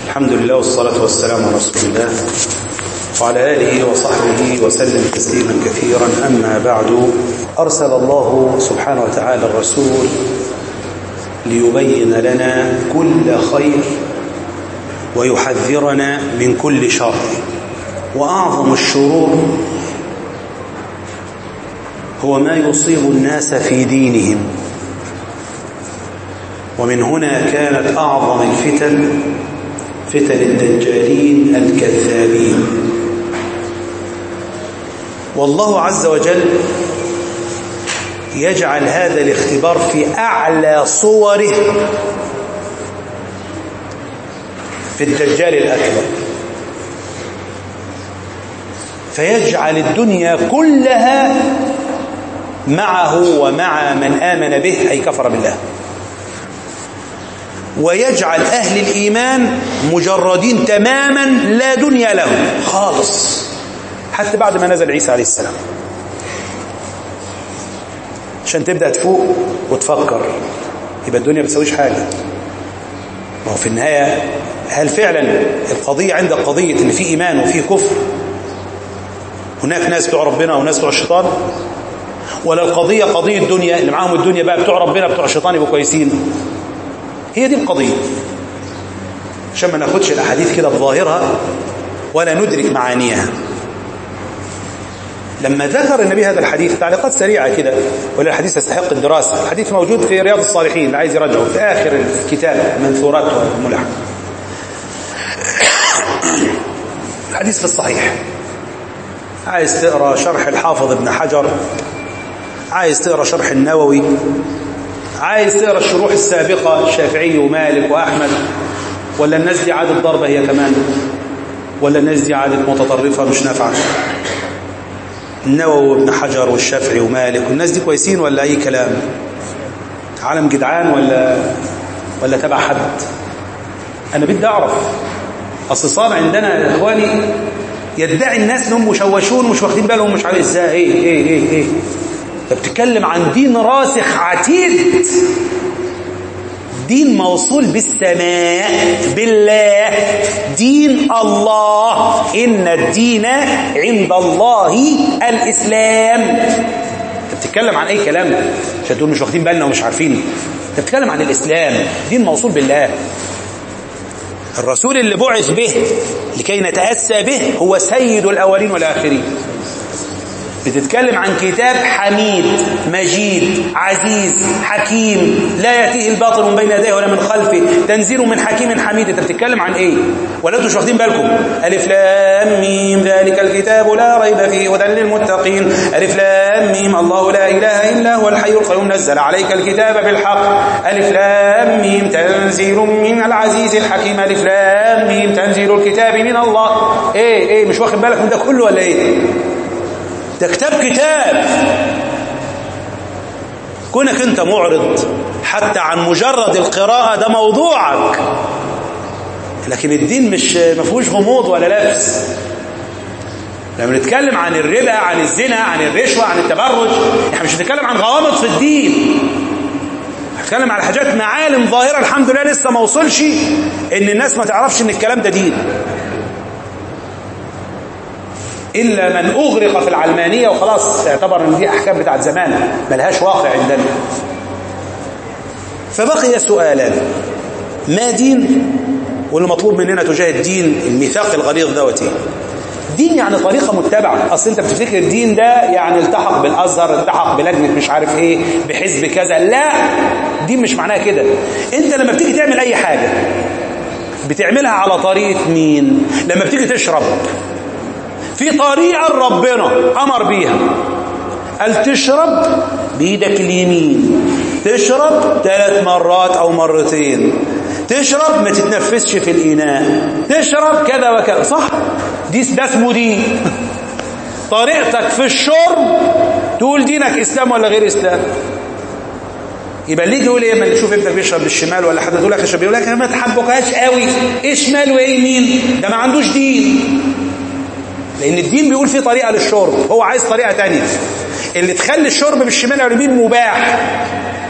الحمد لله والصلاة والسلام على رسول الله وعلى آله وصحبه وسلم تسليما كثيرا أما بعد أرسل الله سبحانه وتعالى الرسول ليبين لنا كل خير ويحذرنا من كل شر وأعظم الشرور هو ما يصيب الناس في دينهم ومن هنا كانت أعظم الفتن فتن الدجالين الكذابين والله عز وجل يجعل هذا الاختبار في أعلى صوره في الدجال الأكبر فيجعل الدنيا كلها معه ومع من آمن به أي كفر بالله ويجعل أهل الإيمان مجردين تماما لا دنيا لهم خالص حتى بعد ما نزل عيسى عليه السلام عشان تبدأ تفوق وتفكر يبقى الدنيا ما بتسويش حاجة ما هو في النهاية هل فعلا القضية عندك قضية ان في إيمان وفي كفر هناك ناس بتوع ربنا وناس بتوع الشيطان ولا القضية قضية الدنيا اللي معاهم الدنيا بقى بتوع ربنا بتوع الشيطان يبقوا كويسين هي دي القضية عشان ما ناخدش الأحاديث كده بظاهرها ولا ندرك معانيها لما ذكر النبي هذا الحديث تعليقات سريعة كده ولا الحديث يستحق الدراسة الحديث موجود في رياض الصالحين اللي عايز يرجعه في آخر الكتاب منثورات وملح الحديث في الصحيح عايز تقرأ شرح الحافظ ابن حجر عايز تقرأ شرح النووي عايز تقرأ الشروح السابقة الشافعي ومالك وأحمد ولا الناس دي عادة ضربة هي كمان ولا الناس دي عادة متطرفة مش نافعة النووي وابن حجر والشافعي ومالك والناس دي كويسين ولا أي كلام عالم جدعان ولا ولا تبع حد أنا بدي أعرف أصل صار عندنا يا إخواني يدعي الناس انهم مشوشون ومش واخدين بالهم مش عارف ازاي ايه ايه ايه ايه انت بتتكلم عن دين راسخ عتيد دين موصول بالسماء بالله دين الله إن الدين عند الله الإسلام انت بتتكلم عن أي كلام عشان تقول مش واخدين بالنا ومش عارفين انت بتتكلم عن الإسلام دين موصول بالله الرسول اللي بعث به لكي نتأسى به هو سيد الأولين والآخرين بتتكلم عن كتاب حميد مجيد عزيز حكيم لا يأتيه الباطل من بين يديه ولا من خلفه تنزيل من حكيم حميد انت بتتكلم عن ايه ولا انتوا مش واخدين بالكم الف لام ميم ذلك الكتاب لا ريب فيه هدى للمتقين الف لام ميم الله لا اله الا هو الحي القيوم نزل عليك الكتاب بالحق الف لام ميم تنزيل من العزيز الحكيم الف لام ميم تنزيل الكتاب من الله ايه ايه مش واخد بالك من ده كله ولا ايه ده كتاب كتاب كونك انت معرض حتى عن مجرد القراءة ده موضوعك لكن الدين مش مفهوش غموض ولا لبس لما نتكلم عن الربا عن الزنا عن الرشوة عن التبرج احنا مش بنتكلم عن غوامض في الدين بنتكلم على حاجات معالم ظاهرة الحمد لله لسه ما وصلش ان الناس ما تعرفش ان الكلام ده دين إلا من أغرق في العلمانية وخلاص اعتبر أن دي أحكام بتاعت زمان ملهاش واقع عندنا فبقي سؤالان ما دين واللي مطلوب مننا تجاه الدين الميثاق الغليظ دوتي دين يعني طريقة متبعة أصل أنت بتفتكر الدين ده يعني التحق بالأزهر التحق بلجنة مش عارف إيه بحزب كذا لا دين مش معناها كده أنت لما بتيجي تعمل أي حاجة بتعملها على طريقة مين لما بتيجي تشرب في طريقة ربنا أمر بيها قال تشرب بإيدك اليمين تشرب ثلاث مرات أو مرتين تشرب ما تتنفسش في الإناء تشرب كذا وكذا صح دي ده اسمه دين طريقتك في الشرب تقول دينك إسلام ولا غير إسلام يبقى اللي يجي يقول ايه ما تشوف ابنك بيشرب بالشمال ولا حد تقول لك اشرب يقول لك انا ما تحبكهاش قوي ايه شمال وايه يمين ده ما عندوش دين لأن الدين بيقول فيه طريقة للشرب هو عايز طريقة تانية اللي تخلي الشرب بالشمال واليمين مباح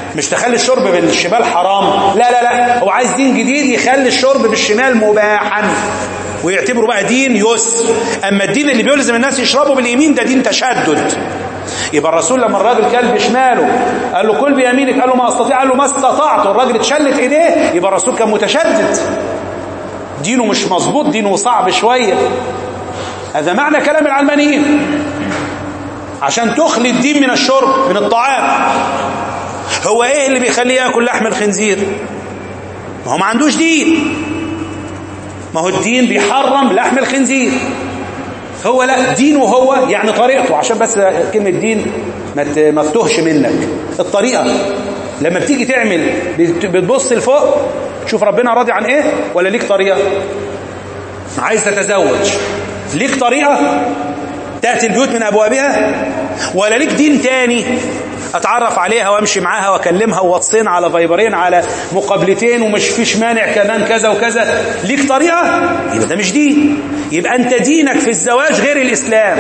مش تخلي الشرب بالشمال حرام لا لا لا هو عايز دين جديد يخلي الشرب بالشمال مباحا ويعتبره بقى دين يسر اما الدين اللي بيلزم الناس يشربوا باليمين ده دين تشدد يبقى الرسول لما الراجل كل بشماله قال له كل بيمينك قال له ما استطيع قال له ما استطعت الراجل اتشلت ايديه يبقى الرسول كان متشدد دينه مش مظبوط دينه صعب شويه هذا معنى كلام العلمانيين عشان تخلي الدين من الشرب من الطعام هو ايه اللي بيخليه ياكل لحم الخنزير ما هو ما عندوش دين ما هو الدين بيحرم لحم الخنزير هو لا دينه هو يعني طريقته عشان بس كلمة دين ما تتهش منك الطريقة لما بتيجي تعمل بتبص لفوق تشوف ربنا راضي عن ايه ولا ليك طريقة عايز تتزوج ليك طريقة تأتي البيوت من أبوابها ولا ليك دين تاني اتعرف عليها وامشي معاها واكلمها واتسين على فايبرين على مقابلتين ومش فيش مانع كمان كذا وكذا ليك طريقه يبقى ده مش دين يبقى انت دينك في الزواج غير الاسلام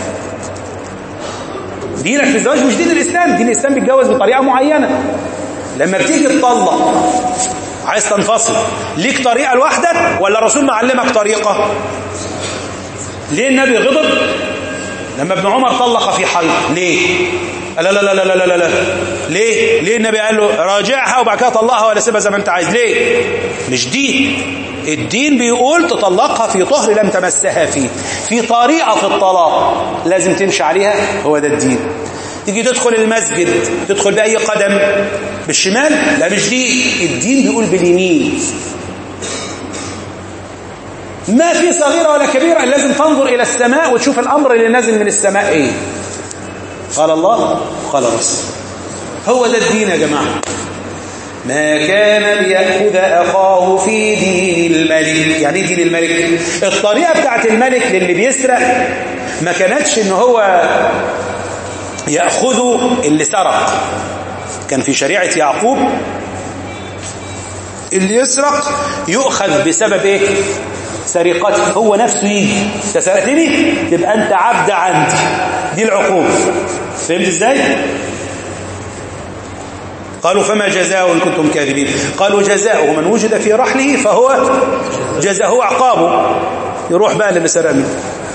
دينك في الزواج مش دين الاسلام دين الاسلام بيتجوز بطريقه معينه لما بتيجي تطلق عايز تنفصل ليك طريقه لوحدك ولا الرسول معلمك طريقه ليه النبي غضب لما ابن عمر طلق في حيض ليه لا لا لا لا لا لا لا ليه ليه النبي قال له راجعها وبعد كده طلقها ولا سيبها زي ما انت عايز ليه مش دين الدين بيقول تطلقها في طهر لم تمسها فيه في طريقة في الطلاق لازم تمشي عليها هو ده الدين تيجي تدخل المسجد تدخل بأي قدم بالشمال لا مش دين الدين بيقول باليمين ما في صغيرة ولا كبيرة لازم تنظر إلى السماء وتشوف الأمر اللي نازل من السماء إيه قال الله قال الرسول هو ده الدين يا جماعة ما كان ليأخذ أخاه في دين الملك يعني ايه دين الملك الطريقة بتاعت الملك للي بيسرق ما كانتش ان هو يأخذ اللي سرق كان في شريعة يعقوب اللي يسرق يؤخذ بسبب ايه سرقته هو نفسه يجي انت سرقتني تبقى انت عبد عندي دي العقوبة فهمت ازاي قالوا فما جزاؤه إن كنتم كاذبين قالوا جزاؤه من وجد في رحله فهو جزاء هو عقابه يروح بقى للي سرق منه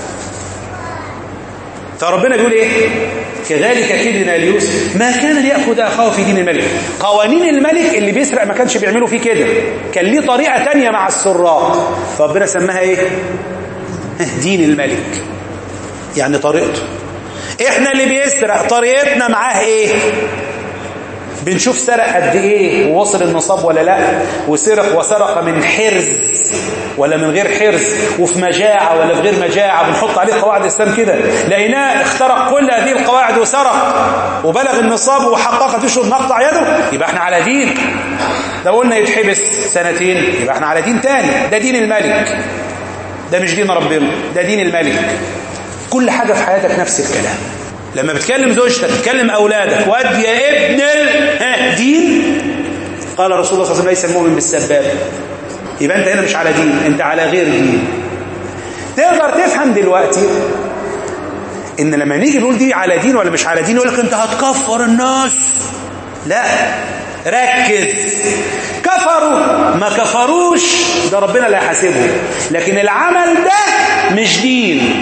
فربنا بيقول ايه كذلك كدنا ليوسف ما كان ليأخذ أخاه في دين الملك قوانين الملك اللي بيسرق ما كانش بيعملوا فيه كده كان ليه طريقة تانية مع السراق فربنا سماها ايه دين الملك يعني طريقته احنا اللي بيسرق طريقتنا معاه ايه بنشوف سرق قد ايه ووصل النصاب ولا لا وسرق وسرق من حرز ولا من غير حرز وفي مجاعة ولا في غير مجاعة بنحط عليه قواعد الإسلام كده لقيناه اخترق كل هذه القواعد وسرق وبلغ النصاب وحقق تشهد نقطع يده يبقى احنا على دين لو قلنا يتحبس سنتين يبقى احنا على دين تاني ده دين الملك ده مش دين ربنا ده دين الملك كل حاجة في حياتك نفس الكلام لما بتكلم زوجتك بتكلم أولادك واد يا ابن الدين قال رسول الله صلى الله عليه وسلم ليس المؤمن بالسباب يبقى أنت هنا مش على دين أنت على غير دين تقدر تفهم دلوقتي إن لما نيجي نقول دي على دين ولا مش على دين يقول لك أنت هتكفر الناس لا ركز كفروا ما كفروش ده ربنا اللي هيحاسبهم لكن العمل ده مش دين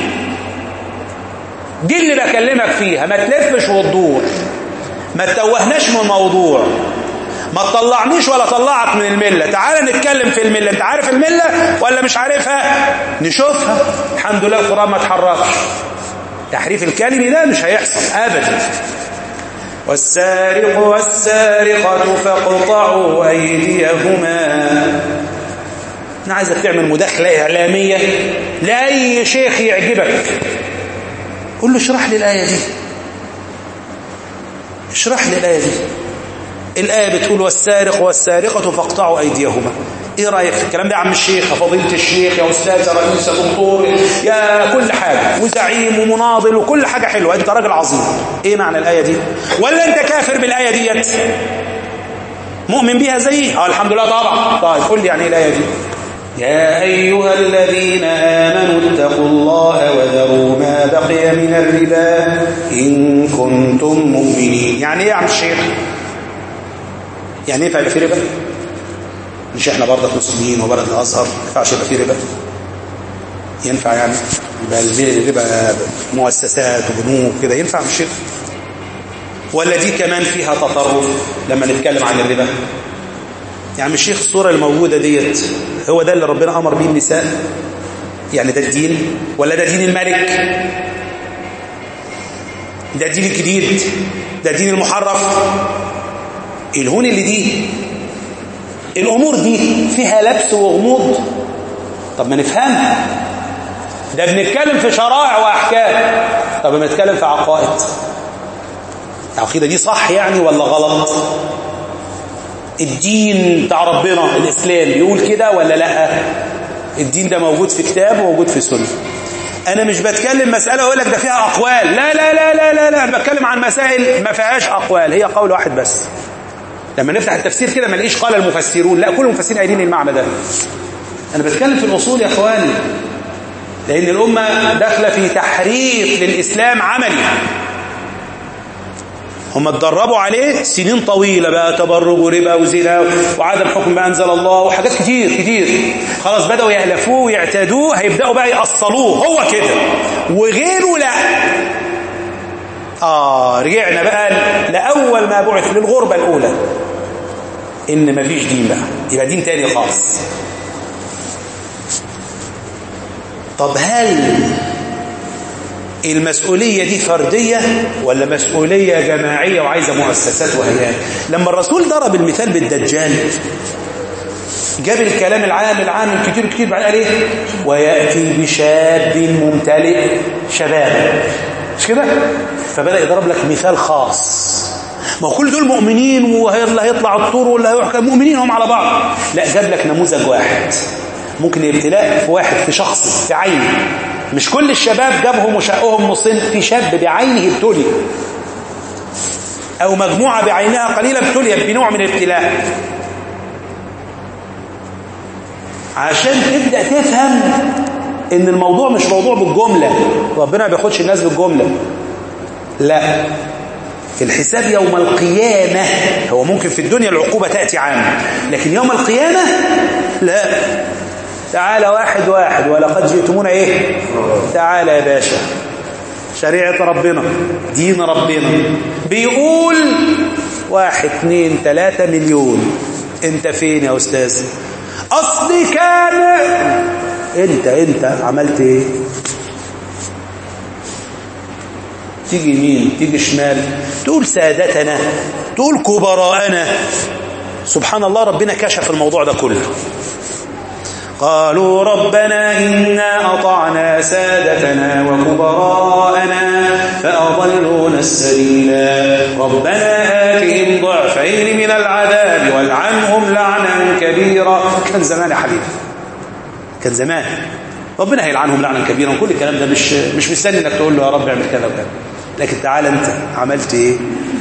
دي اللي بكلمك فيها ما تلفش وتدور ما تتوهناش من الموضوع ما تطلعنيش ولا طلعك من الملة تعال نتكلم في الملة انت عارف الملة ولا مش عارفها نشوفها الحمد لله القرآن ما تحركش تحريف الكلمة ده مش هيحصل أبدا والسارق والسارقة فاقطعوا أيديهما أنا عايزك تعمل مداخلة إعلامية لأي شيخ يعجبك قول له اشرح لي الآية دي اشرح لي الآية دي الآية بتقول والسارق والسارقة فاقطعوا أيديهما ايه رأيك في الكلام ده يا عم الشيخ يا فضيلة الشيخ يا أستاذ يا رئيس يا دكتور يا كل حاجة وزعيم ومناضل وكل حاجة حلوة أنت راجل عظيم ايه معنى الآية دي ولا أنت كافر بالآية ديت مؤمن بيها زيي اه الحمد لله طبعا طيب قول لي يعني ايه الآية دي يا أيها الذين آمنوا اتقوا الله وذروا ما بقي من الربا إن كنتم مؤمنين يعني ايه يا عم الشيخ يعني ينفع يبقى في ربا مش احنا برضك مسلمين وبلد الازهر ما ينفعش يبقى في ربا ينفع يعني يبقى الربا مؤسسات وبنوك كده ينفع مش كده ولا دي كمان فيها تطرف لما نتكلم عن الربا يعني الشيخ الصورة الموجودة ديت هو ده اللي ربنا أمر به النساء يعني ده الدين ولا ده دين الملك ده الدين الجديد ده الدين المحرف الهون اللي دي الأمور دي فيها لبس وغموض طب ما نفهمها ده بنتكلم في شرائع وأحكام طب ما نتكلم في عقائد العقيدة دي صح يعني ولا غلط الدين بتاع ربنا الإسلام بيقول كده ولا لا الدين ده موجود في كتاب وموجود في سنة أنا مش بتكلم مسألة أقول لك ده فيها أقوال لا لا لا لا لا, لا. أنا بتكلم عن مسائل ما فيهاش أقوال هي قول واحد بس لما نفتح التفسير كده ما نلاقيش قال المفسرون لا كل المفسرين قايلين المعنى ده أنا بتكلم في الأصول يا إخواني لأن الأمة داخلة في تحريف للإسلام عملي هم اتدربوا عليه سنين طويلة بقى تبرج وربا وزنا وعدم حكم ما أنزل الله وحاجات كتير كتير خلاص بدأوا يألفوه ويعتادوه هيبدأوا بقى يأصلوه هو كده وغيره لا آه رجعنا بقى لأول ما بعث للغربة الأولى إن مفيش دين بقى يبقى دين تاني خالص طب هل المسؤولية دي فردية ولا مسؤولية جماعية وعايزة مؤسسات وهيئات لما الرسول ضرب المثال بالدجال جاب الكلام العام العام الكتير كتير بعد قال ايه ويأتي بشاب ممتلئ شباب مش كده فبدأ يضرب لك مثال خاص ما هو كل دول مؤمنين واللي هيطلع الطور واللي هيحكى مؤمنين هم على بعض لا جاب لك نموذج واحد ممكن الابتلاء في واحد في شخص في عينه مش كل الشباب جابهم وشقهم نصين في شاب بعينه ابتلي أو مجموعة بعينها قليلة ابتليت بنوع من الابتلاء عشان تبدأ تفهم ان الموضوع مش موضوع بالجملة ربنا ما بياخدش الناس بالجملة لا الحساب يوم القيامة هو ممكن في الدنيا العقوبة تأتي عامة لكن يوم القيامة لا تعالى واحد واحد ولقد جئتمونا ايه تعالى يا باشا شريعة ربنا دين ربنا بيقول واحد اتنين تلاتة مليون انت فين يا استاذ اصلي كان انت انت عملت ايه تيجي يمين تيجي شمال تقول سادتنا تقول كبراءنا سبحان الله ربنا كشف الموضوع ده كله قالوا ربنا إنا أطعنا سادتنا وكبراءنا فأضلونا السبيلا ربنا آتهم ضعفين من العذاب والعنهم لعنا كبيرا كان زمان يا حبيبي كان زمان ربنا هيلعنهم لعنا كبيرا كل الكلام ده مش مش مستني انك تقول له يا رب اعمل كذا وكذا لكن تعال انت عملت ايه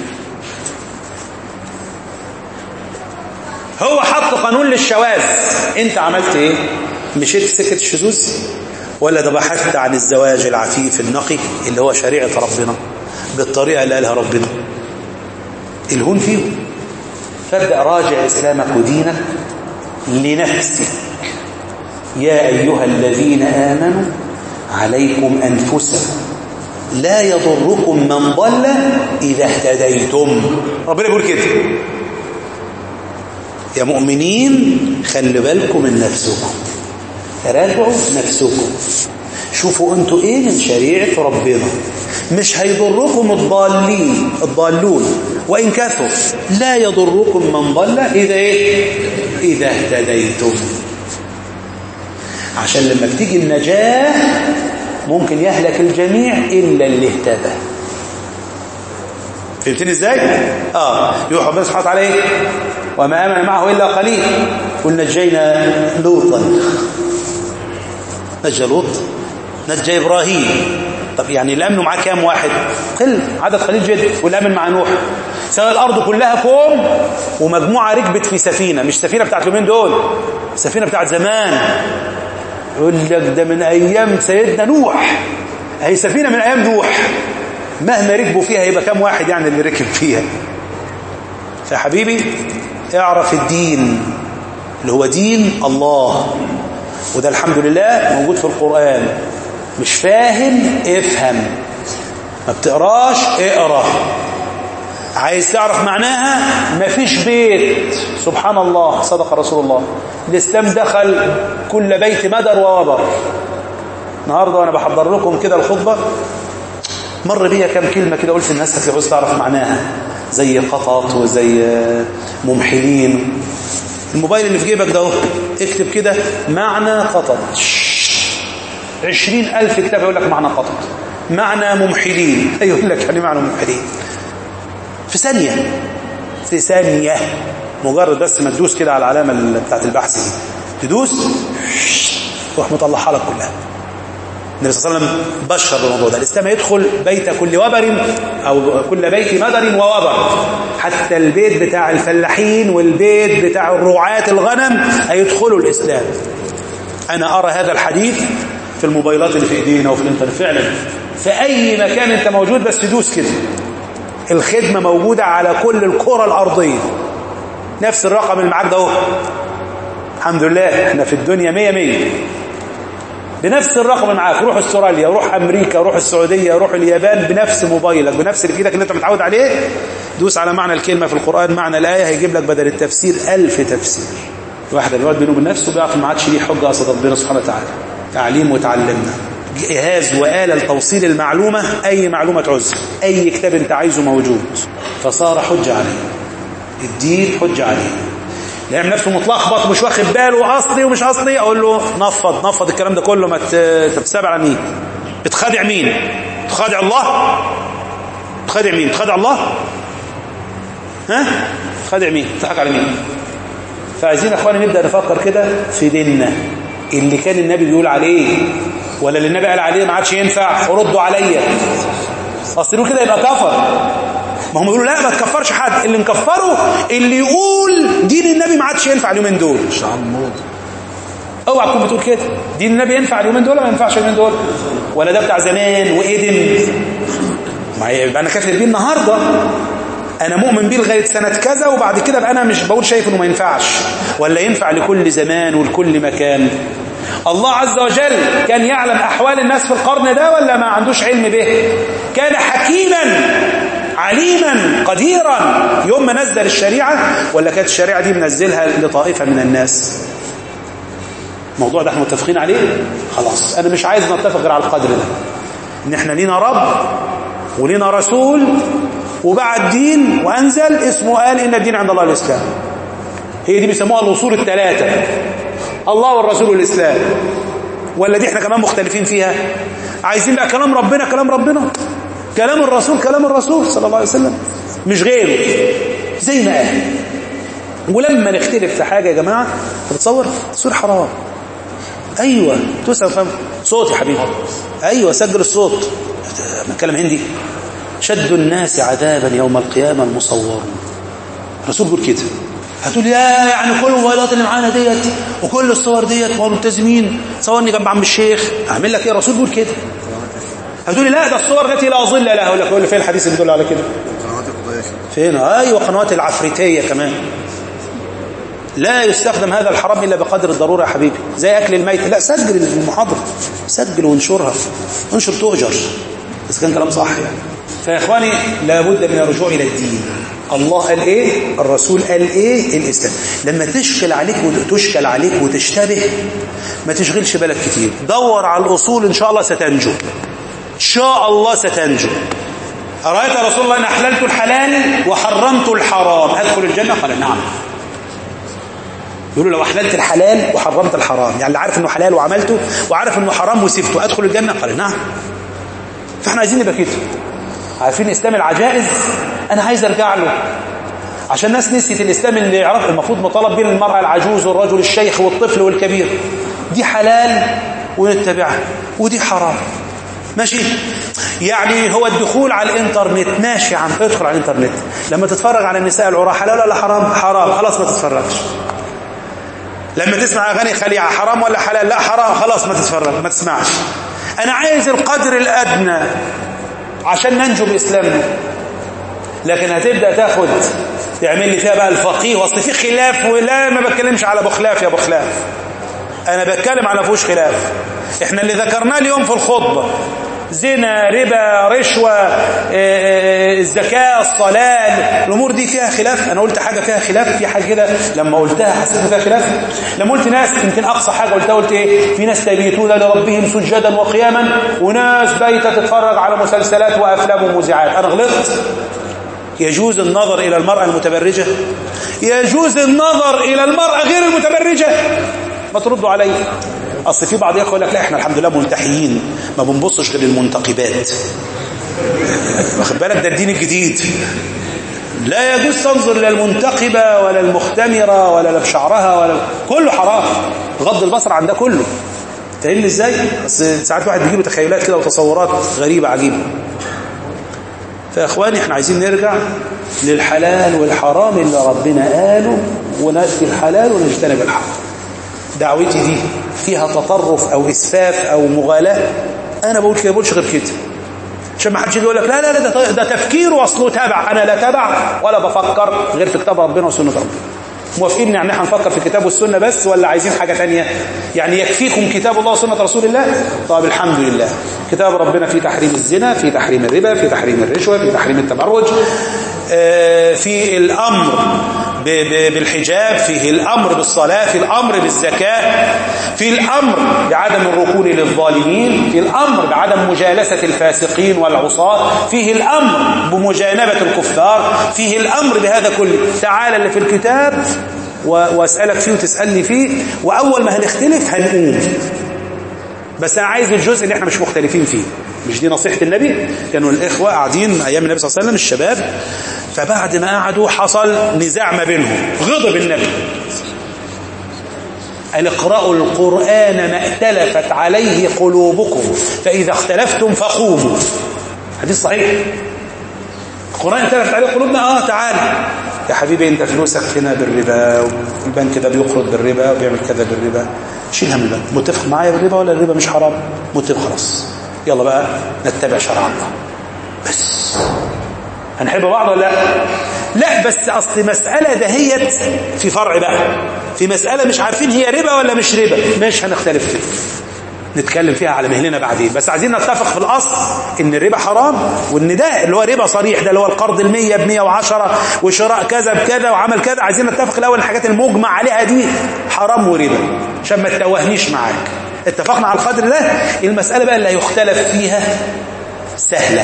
هو حط قانون للشواذ انت عملت ايه مشيت في سكه الشذوذ ولا ده بحثت عن الزواج العفيف النقي اللي هو شريعه ربنا بالطريقه اللي قالها ربنا الهون فيه فابدا راجع اسلامك ودينك لنفسك يا ايها الذين امنوا عليكم انفسكم لا يضركم من ضل اذا اهتديتم ربنا بيقول كده يا مؤمنين خلي بالكم من نفسكم راجعوا نفسكم شوفوا انتوا ايه من شريعة ربنا مش هيضركم الضالين الضالون وإن كثوا لا يضركم من ضل إذا إيه إذا اهتديتم عشان لما بتيجي النجاة ممكن يهلك الجميع إلا اللي اهتدى فهمتني ازاي؟ اه يروح ربنا سبحانه وتعالى ايه؟ وما امن معه الا قليل قل نجينا لوطا نجى لوط نجى ابراهيم طب يعني اللي امنوا معاه كام واحد؟ قل عدد قليل جدا واللي امن مع نوح سواء الارض كلها كوم ومجموعه ركبت في سفينه مش سفينه بتاعت اليومين دول سفينه بتاعت زمان يقول لك ده من ايام سيدنا نوح هي سفينه من ايام نوح مهما ركبوا فيها يبقى كام واحد يعني اللي ركب فيها يا حبيبي اعرف الدين اللي هو دين الله وده الحمد لله موجود في القرآن مش فاهم افهم ما بتقراش اقرا عايز تعرف معناها مفيش بيت سبحان الله صدق رسول الله الاسلام دخل كل بيت مدر ووبر النهارده وانا بحضر لكم كده الخطبه مر بيا كام كلمه كده قلت الناس هتعوز تعرف معناها زي قطط وزي ممحلين الموبايل اللي في جيبك ده اكتب كده معنى قطط عشرين ألف كتاب يقول لك معنى قطط معنى ممحلين يقول لك يعني معنى ممحلين في ثانية في ثانية مجرد بس ما تدوس كده على العلامة بتاعت البحث دي تدوس تروح مطلعها لك كلها النبي صلى الله عليه وسلم بشر بالموضوع ده الاسلام يدخل بيت كل وبر او كل بيت مدر ووبر حتى البيت بتاع الفلاحين والبيت بتاع الرعاة الغنم هيدخلوا الاسلام انا ارى هذا الحديث في الموبايلات اللي في ايدينا وفي الانترنت فعلا في اي مكان انت موجود بس تدوس كده الخدمه موجوده على كل الكره الارضيه نفس الرقم اللي معاك ده اهو الحمد لله احنا في الدنيا 100 100 بنفس الرقم اللي معاك روح استراليا روح امريكا روح السعوديه روح اليابان بنفس موبايلك بنفس ايدك اللي انت متعود عليه دوس على معنى الكلمه في القران معنى الايه هيجيب لك بدل التفسير ألف تفسير واحد الواد بينه وبين نفسه بيعرف ما عادش ليه حجه قصد ربنا سبحانه وتعالى تعليم وتعلمنا جهاز وآلة لتوصيل المعلومة أي معلومة تعوز أي كتاب أنت عايزه موجود فصار حجة عليه الدين حجة عليه يعمل نفسه متلخبط ومش واخد باله اصلي ومش اصلي اقول له نفض نفض الكلام ده كله ما تتسابع على مين بتخادع مين بتخادع الله بتخادع مين بتخادع الله ها بتخادع مين بتضحك على مين فعايزين يا اخواني نبدا نفكر كده في ديننا اللي كان النبي بيقول عليه ولا اللي النبي قال عليه ما عادش ينفع ردوا عليا اصل كده يبقى كفر ما هم يقولوا لا ما تكفرش حد اللي مكفره اللي يقول دين النبي ما عادش ينفع اليومين دول اوعى تكون بتقول كده دين النبي ينفع اليومين دول ولا ما ينفعش اليومين دول ولا ده بتاع زمان وايدن ما يبقى انا كافر بيه النهارده انا مؤمن بيه لغايه سنه كذا وبعد كده بقى انا مش بقول شايف انه ما ينفعش ولا ينفع لكل زمان ولكل مكان الله عز وجل كان يعلم احوال الناس في القرن ده ولا ما عندوش علم به كان حكيما عليما قديرا يوم ما نزل الشريعة ولا كانت الشريعة دي منزلها لطائفة من الناس الموضوع ده احنا متفقين عليه خلاص انا مش عايز نتفق غير على القدر ده ان احنا لينا رب ولينا رسول وبعد دين وانزل اسمه قال ان الدين عند الله الاسلام هي دي بيسموها الاصول الثلاثه الله والرسول والاسلام ولا دي احنا كمان مختلفين فيها عايزين بقى كلام ربنا كلام ربنا كلام الرسول كلام الرسول صلى الله عليه وسلم مش غيره زي ما قال ولما نختلف في حاجة يا جماعة بتصور تصوير حرام أيوة تسأل فهم صوت يا حبيبي أيوة سجل الصوت بنتكلم هندي شد الناس عذابا يوم القيامة المصور الرسول بيقول كده هتقول يا يعني كل الموبايلات اللي معانا ديت وكل الصور ديت ملتزمين صورني جنب عم الشيخ اعمل لك ايه الرسول بيقول كده هتقولي لا ده الصور التي لا ظل لها اقول لك اقول فين الحديث اللي بيدل على كده فين ايوه قنوات العفريتيه كمان لا يستخدم هذا الحرام الا بقدر الضروره يا حبيبي زي اكل الميت لا سجل المحاضره سجل وانشرها انشر تؤجر اذا كان كلام صح يعني فيا اخواني لابد من الرجوع الى الدين الله قال ايه الرسول قال ايه الاسلام لما تشكل عليك وتشكل عليك وتشتبه ما تشغلش بالك كتير دور على الاصول ان شاء الله ستنجو ان شاء الله ستنجو أرأيت يا رسول الله أن أحللت الحلال وحرمت الحرام أدخل الجنة قال نعم يقولوا لو أحللت الحلال وحرمت الحرام يعني اللي عارف أنه حلال وعملته وعارف أنه حرام وسبته أدخل الجنة قال نعم فإحنا عايزين نبقى كده عارفين إسلام العجائز أنا عايز أرجع له عشان الناس نسيت الإسلام اللي يعرف المفروض مطالب به المرأة العجوز والرجل الشيخ والطفل والكبير دي حلال ونتبعها ودي حرام ماشي يعني هو الدخول على الانترنت ماشي عم تدخل على الانترنت لما تتفرج على النساء العراة حلال ولا حرام حرام خلاص ما تتفرجش لما تسمع اغاني خليعه حرام ولا حلال لا حرام خلاص ما تتفرج ما تسمعش انا عايز القدر الادنى عشان ننجو باسلامنا لكن هتبدا تاخد يعمل لي فيها بقى الفقيه واصل في خلاف ولا ما بتكلمش على ابو خلاف يا ابو خلاف انا بتكلم على فيهوش خلاف احنا اللي ذكرناه اليوم في الخطبه زنا ربا رشوة الزكاة الصلاة الأمور دي فيها خلاف أنا قلت حاجة فيها خلاف في حاجة كده لما قلتها حسيت فيها خلاف لما قلت ناس يمكن أقصى حاجة قلتها قلت إيه في ناس تبيتون لربهم سجدا وقياما وناس بايتة تتفرج على مسلسلات وأفلام ومذيعات أنا غلطت يجوز النظر إلى المرأة المتبرجة يجوز النظر إلى المرأة غير المتبرجة ما تردوا علي أصل في بعض يقول لك لا احنا الحمد لله ملتحيين ما بنبصش غير المنتقبات واخد بالك ده الدين الجديد لا يجوز تنظر لا المنتقبة ولا المختمرة ولا بشعرها ولا كله حرام غض البصر عن ده كله فاهمني ازاي؟ بس ساعات واحد بيجيله تخيلات كده وتصورات غريبة عجيبة فيا اخواني احنا عايزين نرجع للحلال والحرام اللي ربنا قاله ونأتي الحلال ونجتنب الحرام دعوتي دي فيها تطرف او اسفاف او مغالاة انا بقول كده بقولش غير كده عشان ما حدش يقول لك لا لا لا ده, ده تفكير واصله تبع انا لا تبع ولا بفكر غير في كتاب ربنا وسنه ربنا موافقين يعني احنا نفكر في الكتاب والسنه بس ولا عايزين حاجه ثانيه يعني يكفيكم كتاب الله وسنه رسول الله طب الحمد لله كتاب ربنا في تحريم الزنا في تحريم الربا في تحريم الرشوه في تحريم التبرج في الامر بالحجاب فيه الامر بالصلاه في الامر بالزكاه في الامر بعدم الركون للظالمين في الامر بعدم مجالسه الفاسقين والعصاه فيه الامر بمجانبه الكفار فيه الامر بهذا كله تعالى اللي في الكتاب واسالك فيه وتسالني فيه واول ما هنختلف هنقوم بس انا عايز الجزء اللي احنا مش مختلفين فيه مش دي نصيحة النبي كانوا الإخوة قاعدين أيام النبي صلى الله عليه وسلم الشباب فبعد ما قعدوا حصل نزاع ما بينهم غضب النبي قال اقرأوا القرآن ما ائتلفت عليه قلوبكم فإذا اختلفتم فقوموا حديث صحيح القرآن ائتلفت عليه قلوبنا اه تعالى يا حبيبي انت فلوسك هنا بالربا والبنك ده بيقرض بالربا وبيعمل كذا بالربا شيل هم البنك متفق معايا بالربا ولا الربا مش حرام متفق خلاص يلا بقى نتبع شرع الله بس هنحب بعض ولا لا لا بس اصل مسألة دهيت في فرع بقى في مسألة مش عارفين هي ربا ولا مش ربا مش هنختلف فيها نتكلم فيها على مهلنا بعدين بس عايزين نتفق في الأصل إن الربا حرام وإن ده اللي هو ربا صريح ده اللي هو القرض المية بمية وعشرة وشراء كذا بكذا وعمل كذا عايزين نتفق الأول الحاجات المجمع عليها دي حرام وربا عشان ما تتوهنيش معاك اتفقنا على القدر ده المسألة بقى اللي هيختلف فيها سهلة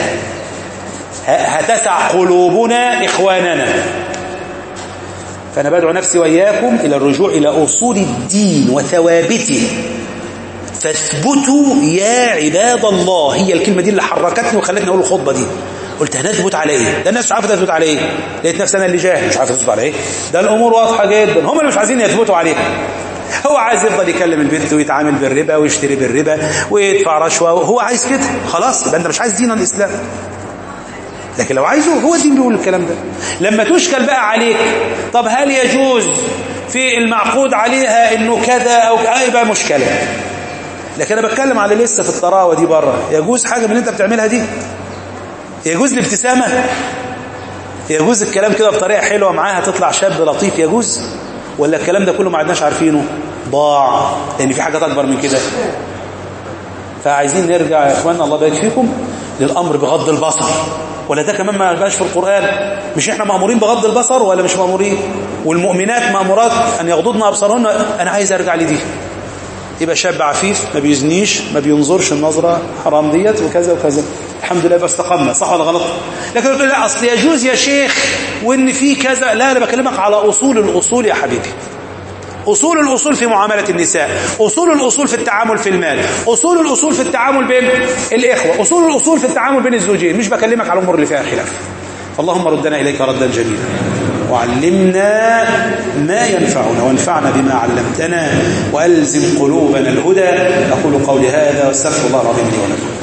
هتسع قلوبنا إخواننا فأنا بدعو نفسي وإياكم إلى الرجوع إلى أصول الدين وثوابته فاثبتوا يا عباد الله هي الكلمة دي اللي حركتني وخلتني أقول الخطبة دي قلت هنثبت على ايه ده الناس مش عارفه تثبت على ايه لقيت نفسي انا اللي جاهل مش عارف تثبت على ايه ده الامور واضحه جدا هم اللي مش عايزين يثبتوا عليها هو عايز يفضل يكلم البنت ويتعامل بالربا ويشتري بالربا ويدفع رشوه هو عايز كده خلاص يبقى انت مش عايز دين الاسلام لكن لو عايزه هو الدين بيقول الكلام ده لما تشكل بقى عليك طب هل يجوز في المعقود عليها انه كذا او يبقى مشكله لكن انا بتكلم على لسه في الطراوه دي بره يجوز حاجه من اللي انت بتعملها دي يجوز الابتسامه يجوز الكلام كده بطريقه حلوه معاها تطلع شاب لطيف يجوز ولا الكلام ده كله ما عدناش عارفينه ضاع لان في حاجات اكبر من كده فعايزين نرجع يا اخواننا الله يبارك فيكم للامر بغض البصر ولا ده كمان ما بقاش في القران مش احنا مامورين بغض البصر ولا مش مامورين والمؤمنات مامورات ان يغضضن ابصارهن انا عايز ارجع لدي يبقى شاب عفيف ما بيزنيش ما بينظرش النظرة حرام ديت وكذا وكذا الحمد لله بس استقمنا صح ولا غلط لكن تقول لا اصل يجوز يا شيخ وان في كذا لا انا بكلمك على اصول الاصول يا حبيبي أصول الأصول في معاملة النساء أصول الأصول في التعامل في المال أصول الأصول في التعامل بين الإخوة أصول الأصول في التعامل بين الزوجين مش بكلمك على الأمور اللي فيها خلاف فاللهم ردنا إليك ردا جميلا وعلمنا ما ينفعنا وانفعنا بما علمتنا وألزم قلوبنا الهدى أقول قولي هذا واستغفر الله العظيم لي ولكم